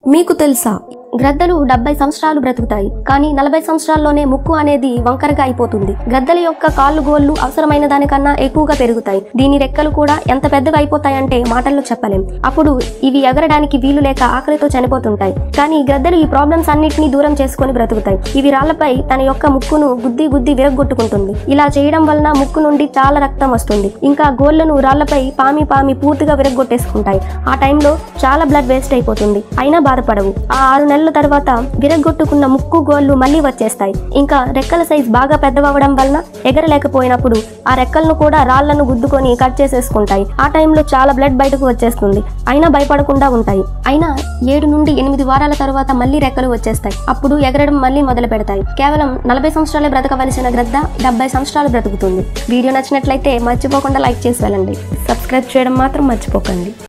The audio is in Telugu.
మీకు తెలుసా గ్రద్దలు డెబ్బై సంవత్సరాలు బ్రతుకుతాయి కానీ నలభై సంవత్సరాల్లోనే ముక్కు అనేది వంకరగా అయిపోతుంది గ్రద్దల యొక్క కాళ్ళు గోళ్ళు అవసరమైన దానికన్నా ఎక్కువగా పెరుగుతాయి దీని రెక్కలు కూడా ఎంత పెద్దగా అయిపోతాయంటే మాటల్లో చెప్పలేం అప్పుడు ఇవి ఎగరడానికి వీలు లేక ఆకలితో చనిపోతుంటాయి కానీ గ్రద్దలు ఈ ప్రాబ్లమ్స్ అన్నిటినీ దూరం చేసుకొని బ్రతుకుతాయి ఇవి రాళ్లపై తన యొక్క ముక్కును గుద్ది గుద్ది విరగ్గొట్టుకుంటుంది ఇలా చేయడం వలన ముక్కు నుండి చాలా రక్తం వస్తుంది ఇంకా గోళ్లను రాళ్లపై పామి పామి పూర్తిగా విరగ్గొట్టేసుకుంటాయి ఆ టైంలో చాలా బ్లడ్ వేస్ట్ అయిపోతుంది అయినా బాధపడవు ఆ ఆరు నెలల తర్వాత విరగ్గొట్టుకున్న ముక్కు గోళ్ళు మళ్ళీ వచ్చేస్తాయి ఇంకా రెక్కల సైజ్ బాగా పెద్దవడం వలన ఎగరలేకపోయినప్పుడు ఆ రెక్కలను కూడా రాళ్లను గుద్దుకొని కట్ చేసేసుకుంటాయి ఆ టైంలో చాలా బ్లడ్ బయటకు వచ్చేస్తుంది అయినా భయపడకుండా ఉంటాయి అయినా ఏడు నుండి ఎనిమిది వారాల తర్వాత మళ్ళీ రెక్కలు వచ్చేస్తాయి అప్పుడు ఎగరడం మళ్ళీ మొదలు పెడతాయి కేవలం నలభై సంవత్సరాలే బ్రతకవలసిన గ్రద్ద డెబ్బై సంవత్సరాలు బ్రతుకుతుంది వీడియో నచ్చినట్లయితే మర్చిపోకుండా లైక్ చేసి వెళ్ళండి సబ్స్క్రైబ్ చేయడం మాత్రం మర్చిపోకండి